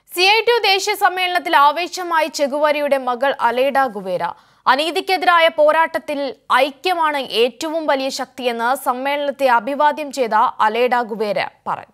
C I T ദേശീയ സമ്മേളനത്തിൽ ആവേശമായി ചെഗുവരയുടെ മകൾ അലേഡ ഗുവേര അനീതിക്കെതിരായ പോരാട്ടത്തിൽ ഐക്യമാണ് ഏറ്റവും വലിയ ശക്തിയെന്ന് സമ്മേളനത്തെ അഭിവാദ്യം ചെയ്ത അലേഡ ഗുവേര പറഞ്ഞു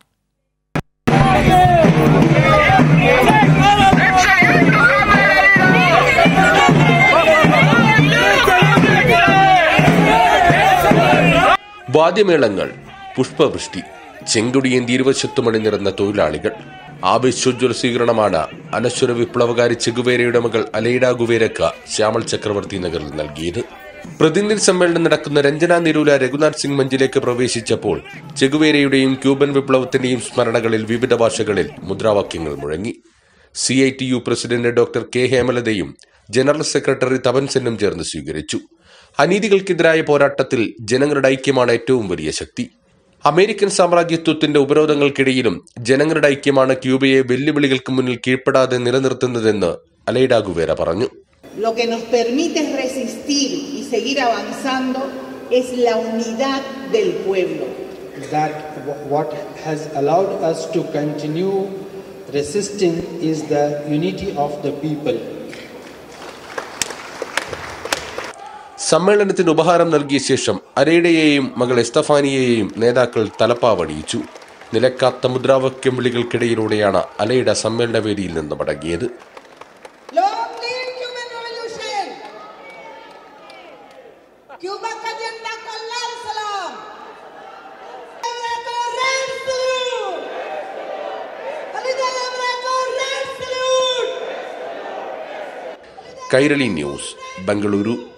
വാദ്യമേളങ്ങൾ പുഷ്പവൃഷ്ടി ചെങ്കൊടിയേന്തി ഇരുവശത്തും അണിനിറന്ന തൊഴിലാളികൾ ആവേശോജ്വല സ്വീകരണമാണ് അനശ്വര വിപ്ലവകാരി ചെഗുവേരയുടെ മകൾ അലൈഡ ഗുവേരക്ക ശ്യാമൾ ചക്രവർത്തി നഗറിൽ നൽകിയത് പ്രതിനിധി സമ്മേളനം നടക്കുന്ന രഞ്ജന നിരൂല രഘുനാഥ് സിംഗ് മഞ്ചിലേക്ക് പ്രവേശിച്ചപ്പോൾ ചെഗുവേരയുടെയും ക്യൂബൻ വിപ്ലവത്തിന്റെയും സ്മരണകളിൽ വിവിധ ഭാഷകളിൽ മുദ്രാവാക്യങ്ങൾ മുഴങ്ങി C I T U president doctor K ഹേമലതയും ജനറൽ സെക്രട്ടറി തപൻ സെന്നും ചേർന്ന് സ്വീകരിച്ചു അനീതികൾക്കെതിരായ പോരാട്ടത്തിൽ ജനങ്ങളുടെ ഐക്യമാണ് ഏറ്റവും വലിയ ശക്തി അമേരിക്കൻ സാമ്രാജ്യത്വത്തിന്റെ ഉപരോധങ്ങൾക്കിടയിലും ജനങ്ങളുടെ ഐക്യമാണ് ക്യൂബയെ വെല്ലുവിളികൾക്ക് മുന്നിൽ കീഴ്പ്പെടാതെ നിലനിർത്തുന്നതെന്ന് അലൈഡ ഗുവേര പറഞ്ഞു Lo que nos permite resistir y seguir avanzando es la unidad del pueblo. that w- what has allowed us to continue resisting is the unity of the people. സമ്മേളനത്തിന് ഉപഹാരം നൽകിയ ശേഷം അരയുടെയെയും മകൾ എസ്തഫാനിയെയും നേതാക്കൾ തലപ്പാവണിയിച്ചു നിലക്കാത്ത മുദ്രാവാക്യം വിളികൾക്കിടയിലൂടെയാണ് അലയുടെ സമ്മേളന വേദിയിൽ നിന്ന് മടങ്ങിയത് Long live Cuban Revolution! Cuba calienta con Salam! Correr salud! Kairali news Bengaluru